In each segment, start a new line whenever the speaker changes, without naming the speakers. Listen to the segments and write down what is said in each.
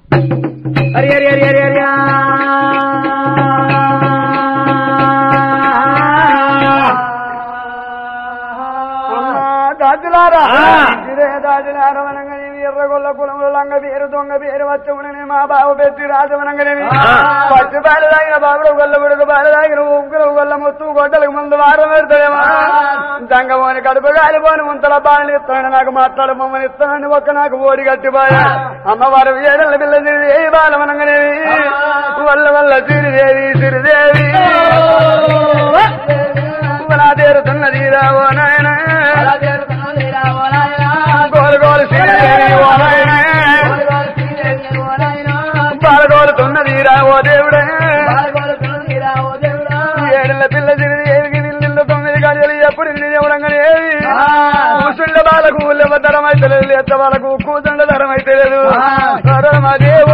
హరి హరి హరి హరి హరి
దాచులారా
ఆ.
ఇదే దాచులారా వనంగనేవి ఎర్రగొల్ల కులముల లంగ పేరు దొంగ పేరు వచ్చమునని మా బాబు పెట్టి రాజవనంగనేవి
ఆ.
పచ్చి పాలు తాగిన బాబుడు గొల్ల బుడుకు పాలు తాగిన ఉగ్గురు గొల్ల ముత్తు గొడ్డలకు ముందు వారం పెడతాడేమా దంగమోని కడుపు గాలిపోని ముంతల బాణలు ఇస్తాను నాకు మాట్లాడు మమ్మల్ని ఇస్తానని ఒక్క నాకు ఓడి కట్టిపోయా అమ్మవారు ఏడల పిల్ల ఏ బాలవనంగనేవి వల్ల వల్ల సిరిదేవి సిరిదేవి నా తీరుతున్నది రావో నాయన గోలు గోలు శ్రీదేవి ఓ నాయన పాలగోలుతున్నది రావో దేవుడే ఏడల పిల్ల శ్రీదేవికి నిల్లు తొమ్మిది గడియలు ఎప్పుడు నిజవడంగానే కూసుండ బాలకు ఉల్లెవద్దరం అయితే లేదు ఎత్త వాళ్ళకు కూతుండ ధరం అయితే లేదు దేవో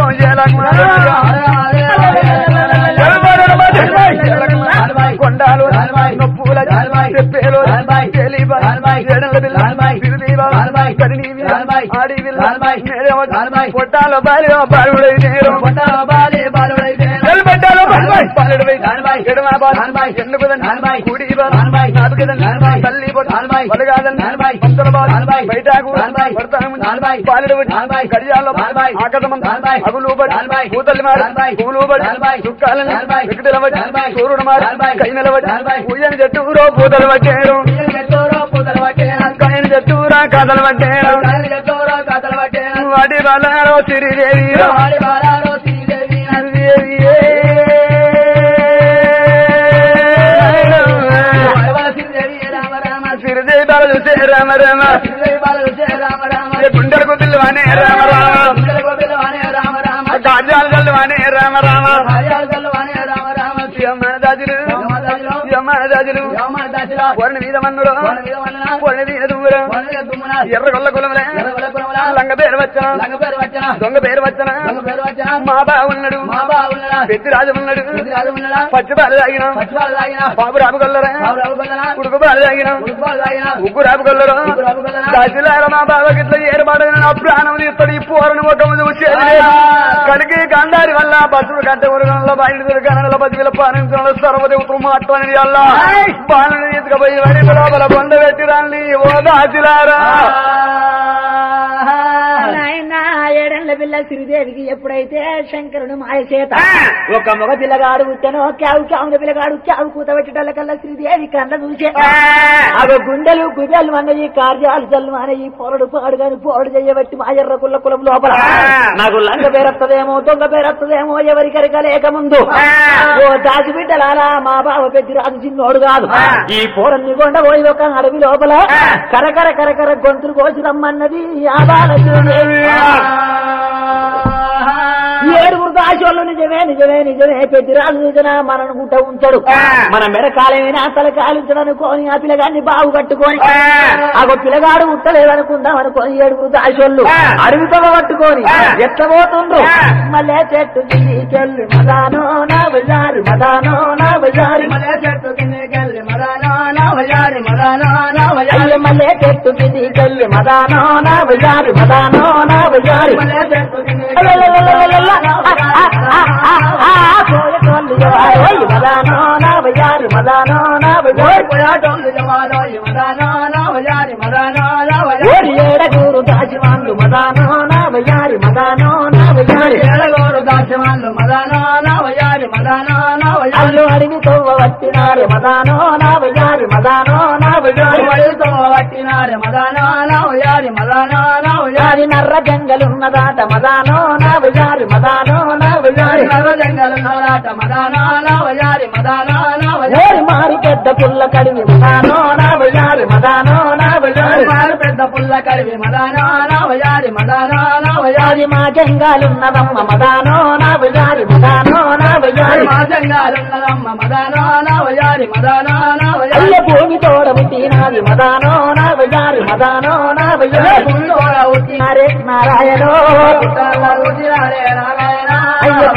కొండాలు నొప్పుల చెప్పేలు తెలియబా ఏడల పిల్ల తిరుదీవా కదినీవి ఆడివిల్ల పొట్టాలో బాలి బాలుడై నేరం నిలబడ్డాలో బాలుడై బాలుడై ఎడమ బాలు ఎన్నుకుదని కూడివా నాలుగదని తల్లి వలగాదని పంతుల బాలు బయటకు పాలడు గడియాలో ఆకదమంత అగులు పూతల్లి మారి పూలు చుక్కాలని వికటలబడి సూర్యుడు మారి కై నిలబడి పూజని చెట్టురో పూతలు పట్టారు కైన చెట్టురా కథలు పట్టారు వాటి బలారో సిరిదేవి సిరిదేవి బాల చూసే రామ రామ గుండెలకు పిల్లవానే రామ రామ గాజాలు గల్లవానే రామ రామ యమ్మ దాజులు యమ్మ దాజులు పొరని మీద మన్నుడు పొరని మీద దుమ్ముడు ఎర్ర గొల్ల కులములే లంగ పేరు వచ్చిన దొంగ పేరు వచ్చిన మా బా ఉన్నాడు పెద్ది రాజు ఉన్నాడు పచ్చి పాలు తాగిన బాబు రాబు గొల్లరా ఉడుకు పాలు తాగిన ఉగ్గు రాబు గొల్లరు దాచిలార మా బావ గిట్ల ఏర్పాటు నా ప్రాణం తీస్తాడు ఈ పోరను ఒక ముందు వచ్చేది లేదు. కలిగి గండారి వల్ల బస్సులు గంట ఉరగంలో బయట తిరగనంలో బతికిల పాలించడంలో సర్వదేవతలు మాట్లాడి అల్లా బాలను తీసుకుపోయి వడి లోపల బొండ పెట్టి రాండి ఓ దాచిలారా
నాయనా ఏడేళ్ల పిల్ల శ్రీదేవికి ఎప్పుడైతే శంకరుడు మాయ చేత ఒక మగ పిల్లగాడు ఉత్తనో క్యావు క్యావు పిల్లగాడు క్యావు కూత పెట్టేటల్ల కల్లా శ్రీదేవి కళ్ళ చూసే అవి గుండెలు గుబెలు అన్నది కార్యాలు జల్లు అనేవి పొరడు పాడు కాని పోడు చేయబట్టి మా ఎర్ర కుల్ల కులం లోపల నాకు లంగ పేరత్తదేమో దొంగ పేరత్తదేమో ఎవరికరిక లేక ముందు ఓ దాచి బిడ్డలాలా మా బావ పెద్ద రాజు చిన్నోడు కాదు ఈ పోరన్ని కొండ పోయి ఒక అడవి లోపల కరకర కరకర గొంతులు కోసి రమ్మన్నది ఆ బాలశ్రీదేవి ఏడుగురు దాచోళ్ళు నిజమే నిజమే నిజమే పెద్దిరాజు నిజన మనను గుట్ట ఉంచాడు మన మెడ కాలమైనా తల కాలించడం అనుకోని ఆ పిల్లగాన్ని బాగు కట్టుకొని ఆగో పిల్లగాడు ఉట్టలేదనుకుందాం అనుకోని ఏడుగురు దాచోళ్ళు అడవితో పట్టుకొని ఎత్తబోతుండ్రు మళ్ళీ చెట్టు కిందికెళ్ళి మదానో నా బజారు మదానో నా బజారు అయ్య మళ్ళీ చెట్టు కిందికెళ్ళి మదానో నా బజారు మదానో నా బజారు మదానో నా బజారు మదానో నా బజారు ఓరి ఏడగూరు దాచివాళ్ళు మదానో నా బజారు మదానో నా బజారు అల్లు అడిగి తవ్వ వచ్చినారు మదానో నా బజారు మదానో నా బజారు అది నర్ర జంగలున్నదాట మదానో నా బజారు మదానో నా బజారు ఓరి మారి పెద్ద పుల్ల కడివి మదానో నా బజారు మదానో నా బజారు
పెద్ద పుల్ల కరివి మదానా వయారి మదానా
అది మా జంగాలున్నదమ్మ మదానో నా బజారు మదానో నా బజారు
మా జంగాలున్నదమ్మ మదానా వయారి మదానా
అల్ల భూమి తోడ పుట్టినాది మదానో నా బజారు మదానో నా బజారు
వయారి
నారే నారాయణో అయ్య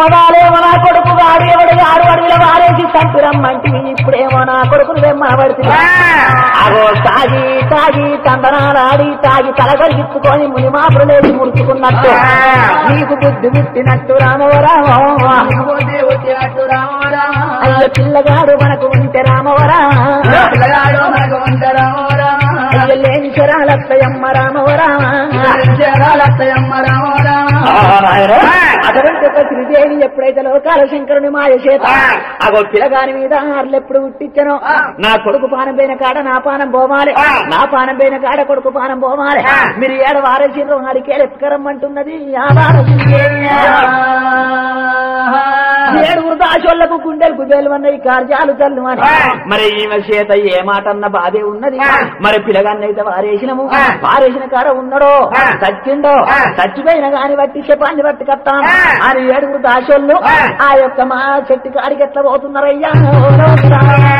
మొదలేమో నా కొడుకు వాడు ఎవడు ఆరు అడుగుల వారేసి చంపిరమ్మంటివి ఇప్పుడేమో నా కొడుకును వెమ్మబడుతుంది అగో తాగి తాగి తందనాలాడి తాగి తలగరిగిచ్చుకొని మునిమాపులు లేచి ముడుచుకున్నట్టు నీకు బుద్ధి పుట్టినట్టు రామవరామో
బుద్ధి పుట్టినట్టు రామ రామ
అయ్య పిల్లగాడు మనకు ఉంటే రామవరా
పిల్లగాడు మనకు ఉంటే రామ రామ
అయ్య లేని శరాలత్తయమ్మ రామవరామ
చేరాలత్తయమ్మ రామ రామ
అటువంటి ఒక శ్రీదేవి ఎప్పుడైతే లోకాల శంకరుని మాయ చేత అగో పిలగాని మీద ఆర్లు ఎప్పుడు పుట్టించను నా కొడుకు పానం పోయిన కాడ నా పానం పోమాలి నా పానం పోయిన కాడ కొడుకు పానం పోమాలి మీరు ఏడ వారసిండ్రు అడికేలు ఎత్తుకరమ్మంటున్నది ఆ వారసిందేవి. ఏడుగురు దాసోళ్లకు గుండెలు కుదేలు అన్నవి కార్యాలు తల్లు అని మరి ఈమె చేత ఏ మాట అన్న బాధే ఉన్నది మరి పిలగాన్నైతే వారేసినము వారేసిన కాడ ఉన్నాడో చచ్చిండో చచ్చిపోయిన గాని బట్టి శపాన్ని బట్టి కట్టాం అని ఏడుగురు దాసోళ్ళు ఆ యొక్క మా చెట్టు కాడికి ఎట్లా పోతున్నారయ్యా ఓ లోకులారా.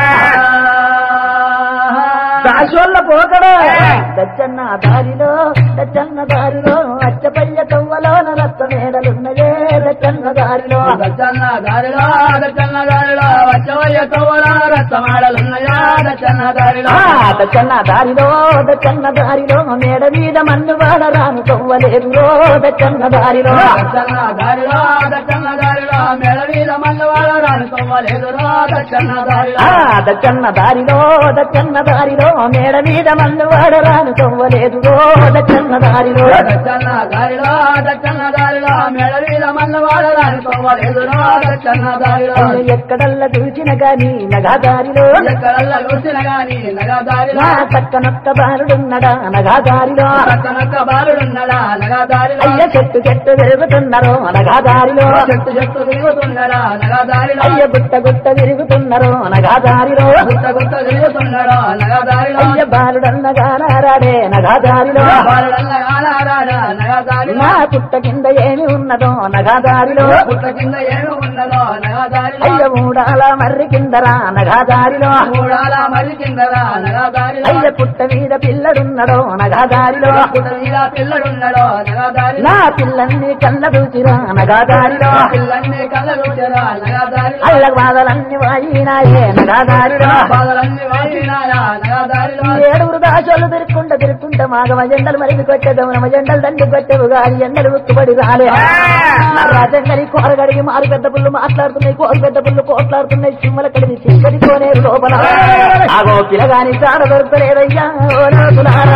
దాసోళ్ళ పోకడ దచ్చన్న దారిలో దచ్చన్న దారిలో అచ్చపయ్య తవ్వలోన రత్త మేడలున్నయే దచ్చన్న దారిలో
దచ్చన్న దారిలో దచ్చన్న దారిలో వచ్చవయ్య తవ్వల రక్తమాడలున్నయా దచ్చన్న దారిలో
ఆ, దచ్చన్న దారిలో దచ్చన్న దారిలో మేడ మీద మన్ను వాడరాను తవ్వలేదురో దచ్చన్న దారిలో
దచ్చన్న దారిలో దచ్చన్న దారిలో మెడ మీద మల్లవాడ రాను తవ్వలేదురో దచ్చన్న దారిలో
ఆ, దచ్చన్న దారిలో దచ్చన్న దారిలో మేడ మీద మన్ను వాడరాను తవ్వలేదురో దచ్చన్న దారిలో
దచ్చన్న దారిలో దచ్చన్న దారిలో మెడ మీద మల్లవాడ రాను తవ్వలేదురో దచ్చన్న దారిలో
ఎక్కడల్లా చూసిన గాని నగా దారిలో
ఎక్కడల్లా చూసిన గాని నగా దారిలో
నా చక్కనొక్క బాలుడున్నడా నగా దారిలో
పక్కనొక్క బాలుడున్నడా నగా దారిలో
అయ్య చెట్టు చెట్టు తిరుగుతున్నారు అనగా దారిలో
చెట్టు చెట్టు తిరుగుతున్నాడా నగా దారిలో
అయ్య గుట్ట గుట్ట తిరుగుతున్నారు అనగా దారిలో
గుట్ట గుట్ట తిరుగుతున్నాడా నగా దారిలో
అయ్య బాలుడన్నగా నారాడే నగా దారిలో
బాలుడల్ల ఆలారాడా నగా దారిలో
నా పుట్ట కింద ఏమి ఉన్నదో నగా దారిలో
పుట్ట కింద ఏమి ఉన్నదో నగా దారిలో
అయ్య మూడాల మర్రి కిందరా నగా దారిలో
మూడాల మరి కిందరా నగా దారిలో
అయ్య పుట్ట మీద పిల్లడున్నడో నగా దారిలో
పుట్ట మీద పిల్లడున్నడో నగా దారిలో
నా పిల్లల్ని కళ్ళ దూచిరా నగా దారిలో
పిల్లన్ని కళ్ళలుచరా నగా దారిలో
అల్ల బాధలన్నీ వాయినాయే నగా దారిలో
బాధలన్నీ వాడినాయా నగా దారిలో
ఏడుగురు దాసోళ్ళు తిరుక్కుంట తిరుక్కుంట మాగమ జెండలు మరిగి కొట్టేదము నమ జెండలు దండి కొట్టేవు గాలి ఎండలు ఉక్కుబడి రాలే రాజంగని కోరగడిగి మారు పెద్ద పుల్లు మాట్లాడుతున్నాయి కోరు పెద్ద పుల్లు కోట్లాడుతున్నాయి సింహల కడిగి సింహడి కోనేరు లోపల ఆగో పిలగాని చాడ దొరకలేదయ్యా ఓ లోతులారా.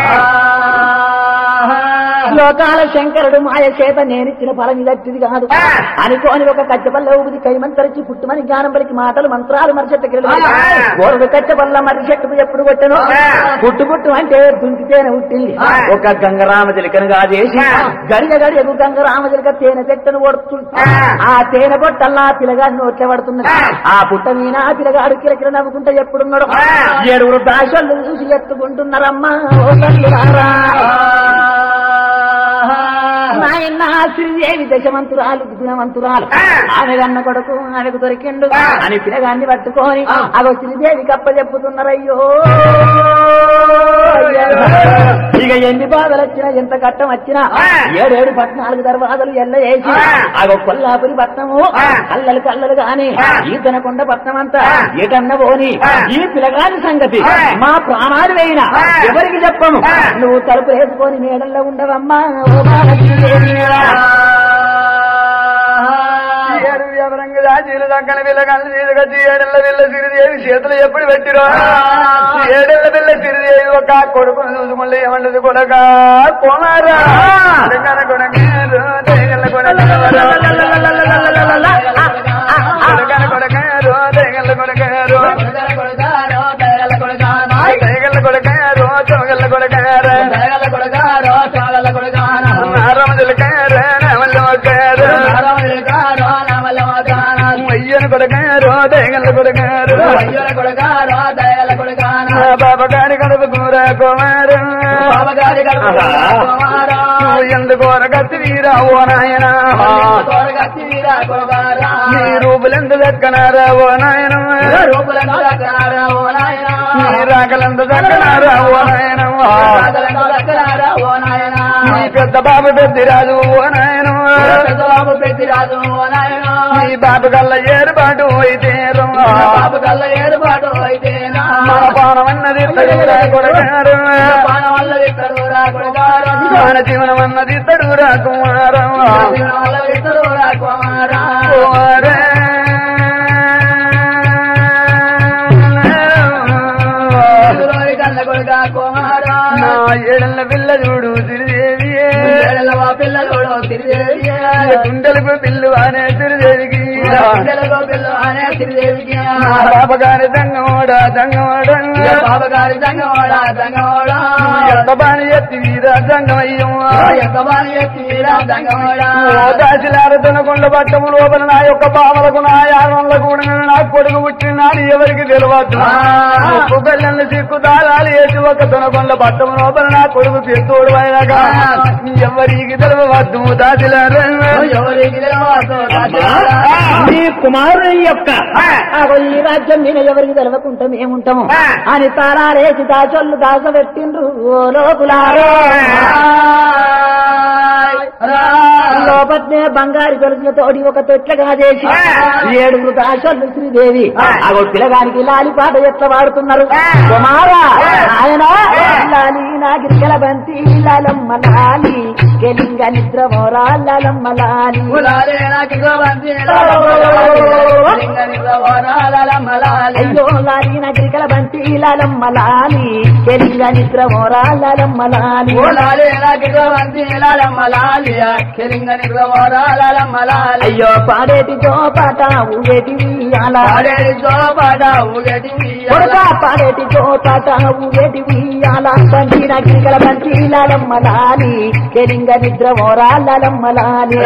లోకాల శంకరుడు మాయ చేత నేనిచ్చిన ఫలం ఇదట్టిది కాదు అనుకోని ఒక కచ్చపల్ల ఊపిది కైమంతరిచి పుట్టుమని జ్ఞానం పలికి మాటలు మంత్రాలు మరిచెట్టు గోరుడు కచ్చపల్ల మరి చెట్టుకు ఎప్పుడు కొట్టను పుట్టు పుట్టు అంటే దుంకితేనే పుట్టింది ఒక గంగరామ చిలికనుగా చేసి గడియ గడియకు గంగరామ చిలిక తేనె చెట్టును కొడుతుంది ఆ తేనె పొట్టల్లా పిల్లగాడిని నోట్లే పడుతున్నది ఆ పుట్ట మీద ఆ పిల్లగాడు కిరకిర నవ్వుకుంటే ఎప్పుడున్నాడు ఏడుగురు దాసోళ్ళు చూసి ఎత్తుకుంటున్నారమ్మా ఓ తల్లులారా. నాయన శ్రీదేవి దశమంతురాలు గుణవంతురాలు ఆమె కన్న కొడుకు ఆమెకు దొరికిండు అని పిల్లగాన్ని పట్టుకొని అగో శ్రీదేవికి అప్ప చెప్పుతున్నారయ్యో ఇక ఎన్ని బాధలు వచ్చినా ఎంత కట్టం వచ్చినా ఏడేడు పద్నాలుగు దర్వాజలు ఎల్ల వేసి అగో కొల్లాపురి పట్నము కల్లలు కల్లలు గాని ఈతనకొండ పట్నం అంతా ఏటన్న పోని ఈ పిల్లగాని సంగతి మా ప్రాణాలు వేయినా ఎవరికి చెప్పము నువ్వు తలుపు వేసుకొని మేడల్లో ఉండవమ్మా ఓ బాలశ్రీదేవి.
ఏడు ఎవరంగా దాచీలు దక్కన పిల్ల కళ్ళు తీసుకొచ్చి ఏడెళ్ళ పిల్ల సిరిదేవి చేతులు ఎప్పుడు పెట్టిరో ఏడెళ్ళ పిల్ల సిరిదేవి ఒక కొడుకును చూసుకుంటే ఏమంటది కొడక కుమారా కొడకన కొడకారు, దేగల కొడకారు. కొడకన కొడకారు, దేగల కొడకారు.
కొడగారో దయగల కొడగానో
దేగల కొడకారు, చోగల కొడకారు.
దయగల కొడగారో చాగల కొడగానో
నారమ చిలకారు, నవల మొక్కారు.
నారాయణగారో నవలమగానో
అయ్యను కొడకారు, దేగల కొడకారు.
అయ్యల కొడగారో దయగల కొడగానో
బాబా గారి కడుపు కూర కుమారు
బాబగారి గర్భ కుమారో
ఎందుకు కత్తి వీరా ఓ నాయన
తోరగత్తి వీర కొడగారా
నీ రూపులెందు దక్కనారా ఓ నాయన
రూపులను దక్కనారా ఓ నాయనా
నీ రాకలెందు దక్కనారా ఓ నాయన
రాగలను దక్కనారా ఓ నాయనా
నీ పెద్ద బాబు పెద్దిరాజు ఓ నాయను
బాబు పెద్దిరాజు నాయన
ఈ బాబు కల్ల ఏర్పాటు అయితే
బాబు కల్ల ఏర్పాటు అయితేనా
మన పానం అన్నది తడురా కొడగారు
పాన వల్ల ఇద్దరు రాకుడుగారు
మన జీవనం అన్నది తడురా కుమారం
వల్ల ఇద్దరు రాకుమారా కన్న కొడుగా కుమారా
నా ఏడల పిల్ల చూడు శ్రీదేవి
ఏడలవా పిల్లలు తిరిగేవి
గుండెలకు పిల్లు అనే శ్రీదేవికి
పిల్లలు పిల్లలు అనే తిరిగేవికి
నా బాబగారి దంగమోడ దంగమోడ
బాబగారి దంగవాడ దంగవాడ
ఎంత బాని ఎత్తి వీర దంగమయ్యం
ఎంత బాగా ఎత్తిరా దంగవాడ
దాచిలారతన కొండ పట్టము లోపల నా యొక్క పావలకు నా యాగంలో కూడా నా కొడుకు పుట్టినాడు ఎవరికి తెలియదు ఉప్పు బెల్లం చిక్కు దారాలు వేసి ఒక తొనకొండ పట్టము లోపల నా కొడుకు పెద్దోడు అయినాక ఎవరికి తెలియవద్దు దాచిలారు
ఎవరికి తెలియదు
నీ కుమారుని యొక్క ఆగో ఈ రాజ్యం నేను ఎవరికి తెలవకుండా మేముంటాము అని తారాలేసి దాచొల్లు దాచబెట్టిండ్రు ఓ లోపులారో లోపట్నే బంగారు గొలుసులతోటి ఒక తొట్లగా చేసి ఏడుగురు దాసోళ్ళు శ్రీదేవి ఆగో పిల్లగానికి లాలిపాట ఎట్లా వాడుతున్నారు కుమారా ఆయన లాలి నాగిరికల బంతి లాలమ్మ లాలి కెలింగ నిద్ర మోరా లాలమ్మ లాలి అయ్యో లాలి నాగిరికల బంతి లాలమ్మ లాలి కెలింగ నిద్ర మోరా లాలమ్మ లాలి అయ్యో పాడేటి జోపాట ఊగేటి ఉయ్యాల కొడతా పాడేటి జోపాట ఊగేటి ఉయ్యాల బంతి నాగిరికల బంతి లాలమ్మ లాలి కెలింగ నిద్ర మోరా లాలమ్మ లాలి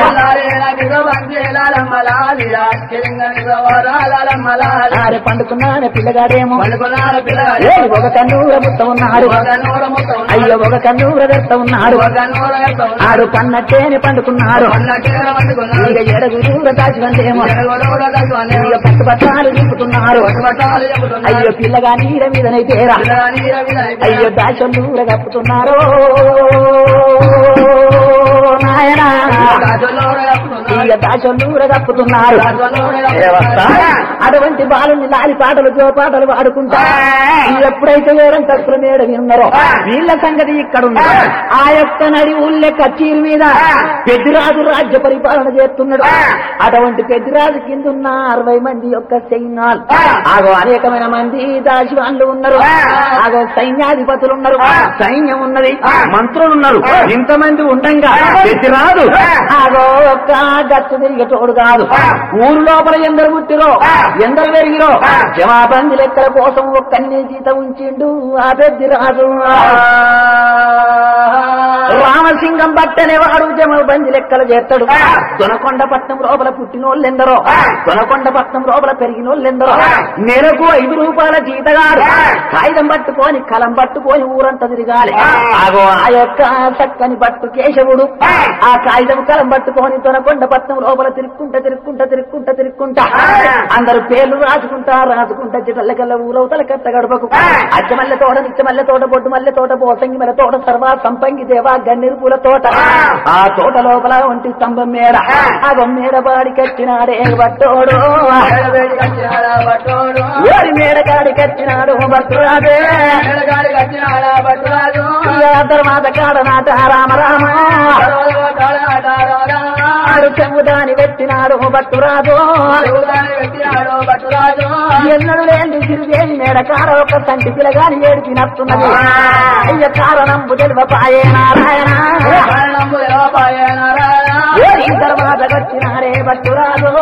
ఆరు పండుకున్నాను పిల్లగాడేమో ఏ ఒక కన్నూర ముత్త ఉన్నాడు అయ్యో ఒక కన్నూర దత్త ఉన్నాడు ఆడు పన్నట్టేని పండుకున్నాడు ఇక ఎడగురు దాచివందేమో ఇక పట్టు పట్టాలు నింపుతున్నారు అయ్యో పిల్లగా నీడ మీదనైతేరా అయ్యో దాచొల్లూర కప్పుతున్నారు నాయనా ఇక దాచొల్లూర కప్పుతున్నారు అటువంటి బాలుని లాలి పాటలు జో పాటలు పాడుకుంటా ఎప్పుడైతే వేరం తక్కువ మేడ ఉన్నారో వీళ్ళ సంగతి ఇక్కడ ఉంది ఆ యొక్క నడి ఊళ్ళే కచ్చీరు మీద పెద్దిరాజు రాజ్య పరిపాలన చేస్తున్నాడు అటువంటి పెద్దిరాజు కింద ఉన్న అరవై మంది యొక్క సైన్యాలు ఆగో అనేకమైన మంది దాశివాన్లు ఉన్నారు ఆగో సైన్యాధిపతులు ఉన్నారు సైన్యం ఉన్నది మంత్రులు ఉన్నారు ఇంతమంది ఉండంగా పెద్దిరాజు ఆగో ఒక్క గచ్చు తిరిగేటోడు కాదు ఊరు లోపల ఎందరు పుట్టిరో ఎందరు పెరిగిరో జవాబంది లెక్కల కోసం ఒక్కన్ని జీత ఉంచిండు ఆ పెద్దిరాజు రామసింగం బట్టనే వాడు జమబంది లెక్కలు చేస్తాడు తొనకొండ పట్నం లోపల పుట్టినోళ్ళెందరో తొనకొండ పట్నం లోపల పెరిగినోళ్ళెందరో నెలకు ఐదు రూపాయల జీతగాడు కాగితం పట్టుకొని కలం పట్టుకొని ఊరంతా తిరగాలి ఆగో ఆ యొక్క చక్కని పట్టు కేశవుడు ఆ కాగితం కలం పట్టుకొని తొనకొండ పట్నం లోపల తిరుక్కుంటా తిరుక్కుంటా తిరుక్కుంటా తిరుక్కుంటా అందరు పేర్లు రాసుకుంటా రాసుకుంటా చిటల్లకల్ల ఊరవతల కట్ట గడపకు అచ్చమల్లె తోట నిచ్చమల్లె తోట బొడ్డు మల్లె తోట పోసంగి మల్లె తోట సర్వ సంపంగి దేవా గన్నిరు పూల తోట ఆ తోట లోపల ఒంటి స్తంభం మేడ ఆ మేడ బాడి కట్టినాడే బట్టోడు ఓరి మేడ కాడి కట్టినాడు భక్తురాజే తర్వాత కాడ నాట రామ రామ ఆడు చెవుదాని పెట్టినాడు భక్తురాజు ఎన్నడు లేని సిరిదేవి మేడ కాడ ఒక సంటి పిలగాని ఏడిపినట్టున్నది అయ్య కారణం తెలివ పాయే నారాయణ ఓరి తర్వాత వచ్చినాడే భక్తురాజు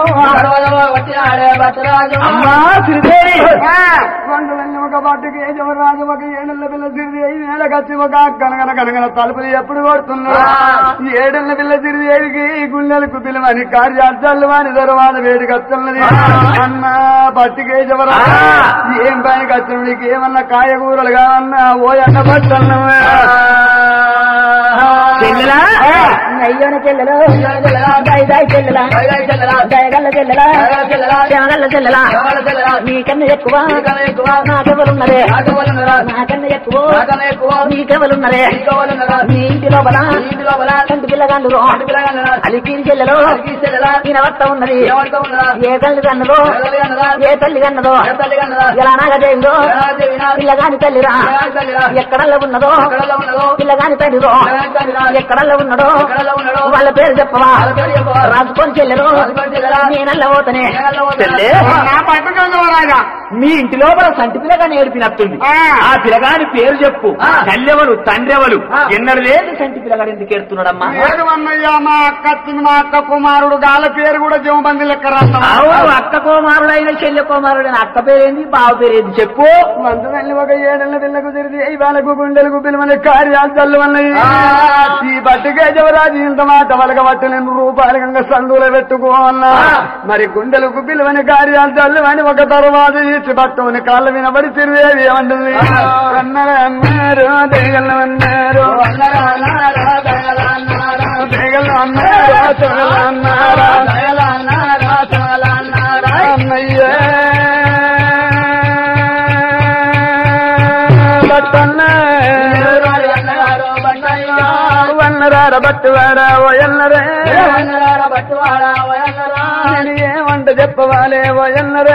అమ్మా శ్రీదేవి
ఒక పట్టుకి రాజు ఒక ఏడెళ్ళ పిల్ల సిరిదేవి నేలకచ్చి ఒక కనగన కనగన తలుపులు ఎప్పుడు కొడుతున్నాడు ఏడెళ్ళ పిల్ల సిరిదేవికి గుండెలకు పిలువని కార్యార్థాలు అని తర్వాత వేడికి వస్తున్నది అన్న పట్టుకేశవరా ఏం పైన వచ్చిన నీకు ఏమన్నా కాయగూరలు కావన్నా ఓ అన్న పట్టన్నా
చెల్లెలా అయ్యోన చెల్లెలో దాయి దాయి చెల్లెలా దయగల్ల చెల్లెలా శమగల్ల చెల్లెలా నీకన్నా ఎక్కువ నాకెవరున్నరే నాకన్నా ఎక్కువ నీకెవరున్నరే నీ ఇంటి లోపల కంటి పిల్లగాండ్రు అలికీని చెల్లెలో ఈయన వట్ట ఉన్నది ఏ తల్లి కన్నదో ఏ తల్లి కన్నదో ఎలా నాగదేవిదో పిల్లగాని తల్లిరా ఎక్కడల్లో ఉన్నదో పిల్లగాని తండ్రిదో ఎక్కడల్లో ఉన్నదో వాళ్ళ పేరు చెప్పవా రాసుకొని చెల్లెరు నేనల్ల పోతనే చెల్లె
నా పట్టుకోవాలా
మీ ఇంటి లోపల సంటి పిల్లగా నేర్పినట్టుంది
ఆ.
ఆ పిల్లగాని పేరు చెప్పు
ఆ.
తల్లెవరు తండ్రెవరు
ఆ.
ఎన్నడు లేదు సంటి పిల్లగాడు ఎందుకు ఎడుతున్నాడమ్మా
లేదు అన్నయ్య మా అక్క వచ్చింది మా అక్క కుమారుడు గాల పేరు కూడా జీవబంది లెక్క రాస్తాం
అవును అక్క కుమారుడైన చెల్లె కుమారుడైన అక్క పేరేంది బావ పేరేంది చెప్పు
మంత్రులు ఒక ఏడెళ్ళ పిల్లకు తిరిగి వాళ్ళకు గుండెలకు పిలువని కార్యాలు చల్లు అన్నయ్య ఈ బట్టుకే జవరాజు ఇంత మాట వలక పట్టు నేను రూపాయలు గంగ సందులో పెట్టుకోవాలన్నా మరి గుండెలకు పిలువని కార్యాలు చల్లు అని ఒక తర్వాత ఇచ్చి పట్టుకుని కాళ్ళ వినబడి తిరిగేది ఏమంటుంది అన్నారు అన్నారు దేగలు అన్నారు దేగలు అన్నారు తొగలు అన్నారు అన్నయ్య వన్నరార బట్టువాడా ఓయన్నరే నేను ఏమంట చెప్పవాలే ఓయన్నరే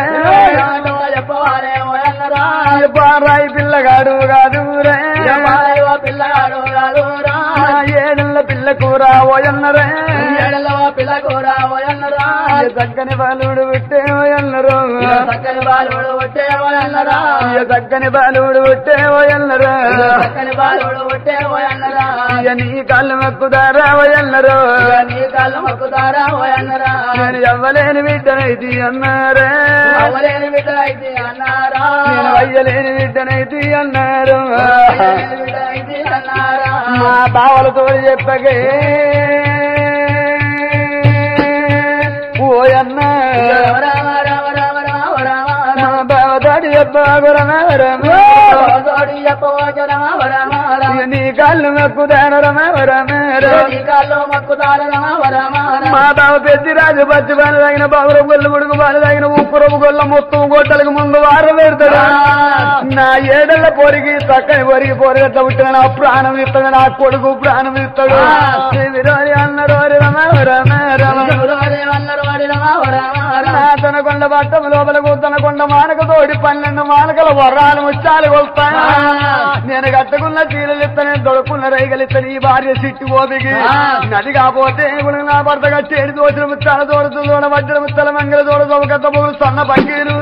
పారాయి పిల్లగాడు కాదు రే
పిల్లగాడు రాదురా
ఏడళ్ళ పిల్ల కూర ఓయన్నరే
ఏడలవ పిల్లకూర వయన్నరా
చక్కని బాలుడు విట్టే ఓయన్నరు
చక్కని బాలుడు ఒట్టే వయన్నరా
చక్కని బాలుడు విట్టే ఓయన్నరు
చక్కని బాలుడు ఒట్టే వయన్నరా
నీ కాళ్ళు మక్కుదారా ఓయన్నరు
నీ కాళ్ళు మొక్కుతారా వయన్నరా
నేను ఎవ్వలేని బిడ్డనైతి అన్నారే
అవలేని బిడ్డ అయితే అన్నారా
నేను అయ్యలేని బిడ్డనైతి అన్నారు
అవలేని బిడ్డ అయితే అన్నారా
మా బావలతో చెప్పగే ఓయన్న
రామ రామ రామ రామ రామ
మా బావతోటి చెప్పగరమరమ
తోడి చెప్పవచ్చు రామ రామ రామ
నీ కాళ్ళు మక్కుదాను రమరమర
నీ కాళ్ళు మొక్కుతారు రామ రామ
మా బావ పెద్దిరాజు పచ్చి బాలు తగిన బాబుర గొల్లు గుడుగు బాలు తగిన ఉప్పు రవ్వు గొల్ల మొత్తం గొట్టలకు ముందు వారం పెడతాడు నా ఏడళ్ళ పొరిగి చక్కని పొరిగి పొరిగట్ల పుట్టిన నా ప్రాణం ఇస్తాడు నా కొడుకు ప్రాణం ఇస్తాడు విరోరి అన్నరోరి రమ రమ రమ
అన్నారు వాడి రామ రామ రామ
నా తనకొండ పట్టం లోపల కూతనకొండ మానక తోడి పన్నెండు మానకల వరాలు ముచ్చాలు కొలుస్తాను నేను కట్టుకున్న చీరలు ఇస్తాను దొడుకున్న రైగలు ఇస్తాను ఈ భార్య సిట్టు ఓపికి నది కాకపోతే ఇప్పుడు నా భర్త కట్టేడు దోచిన ముచ్చాల దోడుతూ దోడ వడ్డల ముచ్చల మంగళ దోడ దొంగత బొగులు సన్న పక్కీలు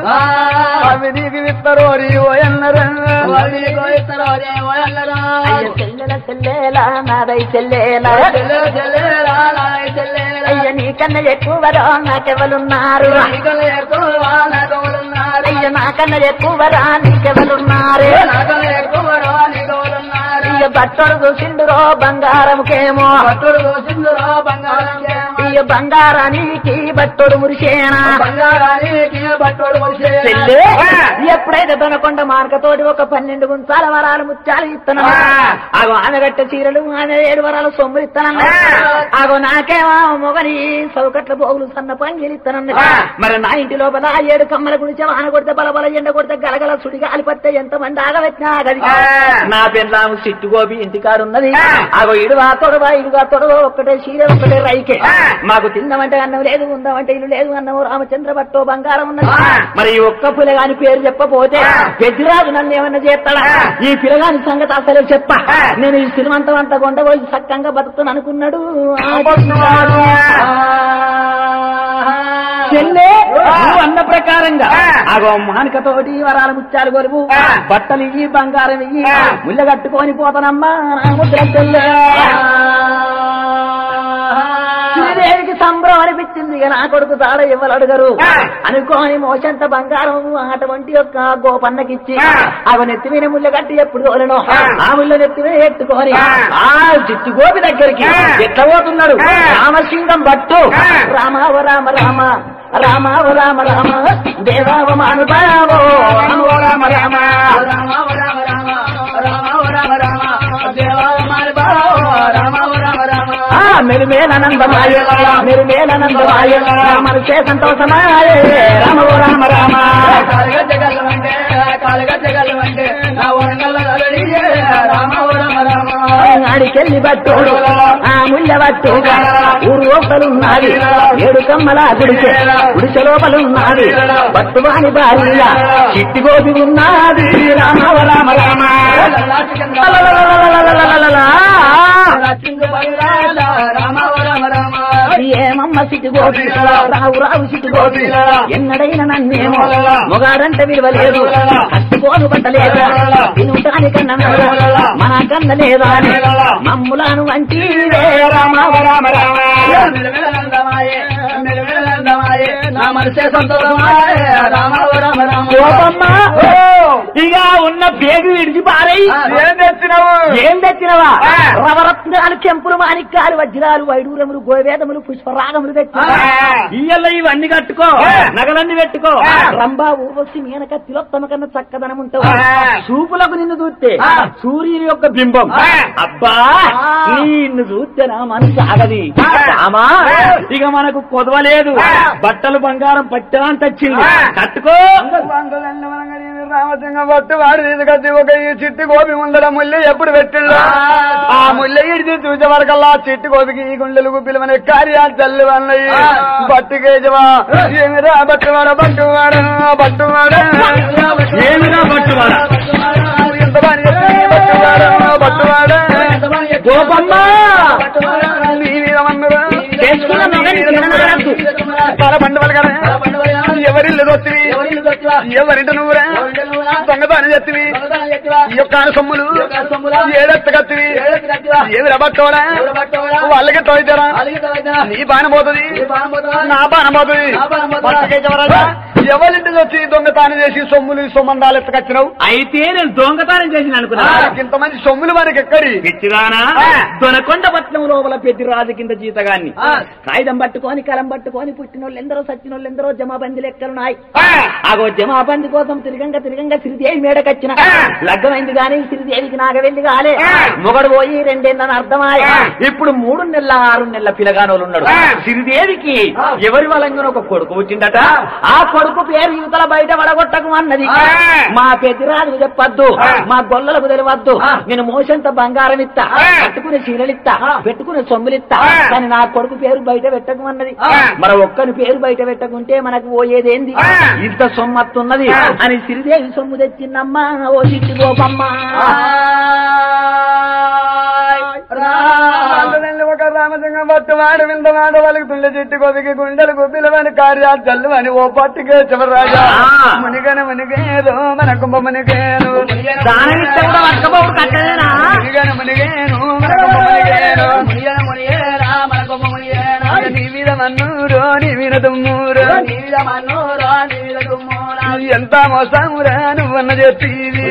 అవి నీకు ఇస్తారు ఓయన్నరు
వాడిని కోయిస్తారు అదే వయన్నరా
అయ్య చెల్లెల చెల్లెలా నాదై చెల్లెలా
చెల్లె చెల్లెరా నాయ చెల్లెరా
అయ్య నీకన్నా ఎక్కువరా నాకెవలున్నారు
నీకలు ఎక్కువ నాగోలున్నారు
అయ్య నాకన్నా ఎక్కువరా నీకెవలున్నారు
నాకలు ఎక్కువ నీగోలున్నారు
అయ్య బట్టలు చూసిండురో బంగారముకేమో
భక్తుడు దోసిందురో బంగారం
అయ్య బంగారానికి బట్టోడు మురిసేనా
బంగారానికి భక్తుడు వచ్చే
చెల్లె ఎప్పుడైతే దొనకొండ మార్కతోటి ఒక పన్నెండు గుంచాల వరాలు ముత్యాలు ఇస్తాను అగో ఆమె గట్ట చీరలు ఆమె ఏడు వరాలు సొమ్ములు ఇస్తానన్న అగో నాకేమో మొగని సౌకట్ల పోగులు సన్న పంగిలు ఇస్తానన్న మరి నా ఇంటి లోపల ఆ ఏడు కమ్మల గురించి వాన కొడితే బలబల ఎండ కొడితే గలగల సుడిగా అలిపడితే ఎంత మంది ఆగవచ్చినా గది నా పెళ్ళాము సిట్టు గోపి ఇంటికాడున్నది అగో ఇడువా తొడవా ఇడుగా తొడవ ఒక్కటే చీర ఒక్కటే రైకే మాకు తిందామంటే అన్నం లేదు ఉందామంటే ఇల్లు లేదు అన్నం రామచంద్ర భట్టో బంగారం ఉన్నది మరి ఈ ఒక్క పిల్లగాని పేరు చెప్పపోతే పెద్దిరాజు నన్ను ఏమన్నా చేస్తాడా ఈ పిల్లగాని సంగతి అసలే చెప్ప నేను ఈ సినిమంతం అంతా కొండపోయి సక్కంగా బతుకుతాను అనుకున్నాడు ఆ పెద్దిరాజు. చెల్లె నువ్వు అన్న ప్రకారంగా అగో మానికతోటి వరాల ముత్యాలు కొలువు బట్టలు ఇయ్యి బంగారం ఇయ్యి ముళ్ళ కట్టుకొని పోతానమ్మా నా ముద్ర చెల్లె శ్రీదేవికి సంబరం అనిపించింది ఇక నా కొడుకు తాడ ఇవ్వలు అడగరు అనుకోని మోసంత బంగారం అటువంటి యొక్క గోపన్నకిచ్చి అవి నెత్తి మీద ముళ్ళ కట్టి ఎప్పుడు తోలను ఆ ముళ్ళ నెత్తి మీద ఎత్తుకొని ఆ చిట్టు గోపి దగ్గరికి ఎట్లా పోతున్నాడు రామసింగం భట్టు రామావ రామ రామ రామావ రామ రామ దేవావ మానుభావో రామో రామ రామ
రామ రామ రామ రామ రామ రామ దేవ మారి బావ రామ రామ రామ
ఆ మెరుమేలనందమాయ మెరుమేలనందమాయ మనసే సంతోషమాయే రామ ఓ రామ రామ
కాలుగచ్చగలవంటే కాలుగచ్చగలవంటే నా వరంగల్ రామ ఓ రామ రామ
ఆడికెళ్ళి బట్టుడు ఆ ముళ్ళ బట్టు ఊరు లోపలున్నది ఏడు కమ్మల గుడిసె గుడిసె లోపలున్నది బట్టువాని భార్య చిట్టి గోపి ఉన్నది రామ ఓ రామ రామ లలలలలలలలలలలా.
రామ ఓ రామ రామ
ఏమమ్మ సిటి గోపి రావు రావు సిటి గోపి ఎన్నడైనా నన్నేమో మొగాడంటే విలువలేదు కట్టుకోను పట్టలేదు తినుటానికన్నా మన కన్న లేదా అని మమ్ములను వంటి రామ రామ రామ
మెలమెలనందమాయే మెలమెలనందమాయే నా మనసే సంతోషమాయే రామ ఓ రామ రామ
కోపమ్మ ఇక ఉన్న పేగు విడిచి పారై
ఏం తెచ్చినావు
ఏం తెచ్చినవా
ఆ.
రవరత్నాలు చెంపులు మాణిక్యాలు వజ్రాలు వైడూరములు గోవేదములు పుష్పరాగములు తెచ్చి
ఆ.
ఇయ్యల్ల ఇవన్నీ కట్టుకో
ఆ.
నగలన్నీ పెట్టుకో
ఆ.
రంభా ఊర్వశి మేనక తిలోత్తమ కన్నా చక్కదనం ఉంటావు
ఆ.
చూపులకు నిన్ను చూస్తే
ఆ.
సూర్యుని యొక్క బింబం
ఆ.
అబ్బా
ఆ.
నిన్ను చూస్తే నా మనసు ఆగది
ఆ.
రామా
ఆ.
ఇక మనకు కొదవలేదు
ఆ.
బట్టలు బంగారం పట్టడానికి వచ్చింది
ఆ.
కట్టుకో
రామసింగ పట్టు వాడు తీసుకొచ్చి ఒక ఈ చిట్టి గోపి ముందర ముల్లి ఎప్పుడు పెట్టిళ్ళు ఆ ముల్లి ఇడిచి చూసే వరకల్లా ఆ చిట్టి గోపికి ఈ గుండెలు పిలువని కార్యాలు చల్లి వన్నాయి బట్టు కేజవా ఏమిరా బట్టువాడ బట్టువాడ బట్టువాడ
ఏమిరా పట్టువాడ?
ఎంత పని చేస్తుంది బట్టువాడ బట్టువాడ
గోపమ్మ
నీ మీద మన్నురా
చేసుకున్న మగని తిననాడద్దు.
పర పండుగలు కదా ఎవరిల్లు దొత్తివి ఎవరింటి నువ్వురా దొంగతనం చెత్తివి ఈ యొక్క సొమ్ములు ఏడెత్త కత్తివి ఏమి రబట్టోడా వాళ్ళకి తోయితేరా నీ బాణ పోతుంది నా బాణ పోతుంది పట్టుకేశవరాజా ఎవరింటి వచ్చి దొంగతనం చేసి సొమ్ములు సొమ్మందాలు ఎత్తకచ్చినావు
అయితే నేను దొంగతనం చేసిన అనుకున్నా
ఇంతమంది సొమ్ములు మనకి ఎక్కడి
పిచ్చిదానా
ఆ.
దొనకొండ పట్నం లోపల పెద్ద రాజు కింద జీతగాన్ని
ఆ.
కాగితం పట్టుకొని కలం పట్టుకొని పుట్టినోళ్ళు ఎందరో సచ్చినోళ్ళు ఎందరో జమాబంది లెక్కలున్నాయి
ఆ.
ఆగో జమాబంది కోసం తిరగంగా తిరగంగా సిరిదేవి మేడకచ్చిన
ఆ.
లగ్గమైంది గాని సిరిదేవికి నాగవెల్లి కాలే
ఆ.
మొగడు పోయి రెండేళ్ళని అర్థమాయ
ఆ.
ఇప్పుడు మూడు నెలల ఆరు నెలల పిల్లగానోళ్ళు ఉన్నాడు
ఆ.
సిరిదేవికి
ఆ.
ఎవరి వలంగా ఒక కొడుకు పుట్టిందట ఆ కొడుకు పేరు యువతల బయట వడగొట్టకు అన్నది
ఆ.
మా పెద్దరాజు చెప్పద్దు
ఆ.
మా గొల్లలకు తెలియవద్దు
ఆ.
నేను మోసంత బంగారం ఇస్తా
ఆ.
కట్టుకునే చీరలిస్తా
ఆ.
పెట్టుకునే సొమ్ములిస్తా
ఆ.
కానీ నా కొడుకు పేరు బయట పెట్టకమన్నది
ఆ.
మన ఒక్కని పేరు బయట పెట్టకుంటే మనకు పోయేదేంది
ఆ.
ఇంత సొమ్మత్తున్నది
ఆ.
అని సిరిదేవి సొమ్ము తెచ్చిందమ్మా ఓ చిట్టి గోపమ్మ
అందులో ఒక రామసింగం పట్టు వాడు వింద వాడు వాళ్ళకి తుండె చెట్టు కొదికి గుండెలు గుబ్బిలవని కార్యాలు చల్లు అని ఓ పట్టుకే చివరాజా
ఆ.
మునిగన మునిగేదో మన కుంభ మునిగేను
దానం ఇస్తే కూడా వర్కపోడు కట్టలేనా
మునిగన మునిగేను మన కుంభ మునిగేను నీ మీద మన్నూరు నీ మీద తుమ్మూరు ఎంత మోసమురా నువ్వన్న చెప్పిది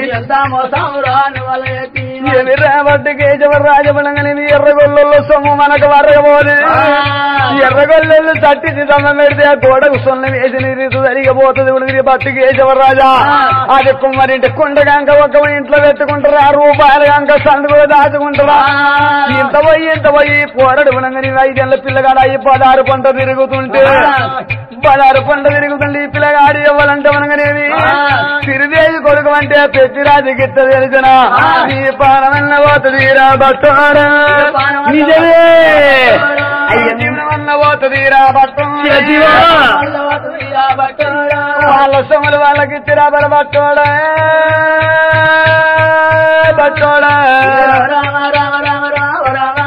ఏమి రాబట్టి కేశవ రాజబలంగని ఎర్రగొల్లలో సొమ్ము మనకు వరగబోదు ఎర్రగొల్లెళ్ళు తట్టించి దమ్మ పెడితే ఆ గోడకు సొన్న వేసి నీరు జరిగిపోతుంది ఉడికి పట్టు కేశవ రాజా అది కుమ్మరింటి కుండగాంక ఒక ఇంట్లో పెట్టుకుంటారా రూపాయలు గంక సందుకు దాచుకుంటారా ఇంత పోయి ఇంత పోయి పోరడు ఉనంగని ఐదేళ్ల పిల్లగాడు అయ్యి పదహారు పంట తిరుగుతుంటే పదహారు పంట తిరుగుతుంటే ఈ పిల్లగాడు ఇవ్వాలంటే మనగనేవి సిరిదేవి కొడుకు అంటే పెద్దిరాజు గిట్ట తెలిసిన ఈ పానమన్న పోతుందిరా బట్టోడా నిజమే అయ్య నిన్న పోతుందిరా
శివశివా.
బట్టోడా వాళ్ళ సొమ్ములు వాళ్ళకి ఇచ్చిరా బర బట్టోడా బట్టోడా
రామ రామ రామ రామ రామ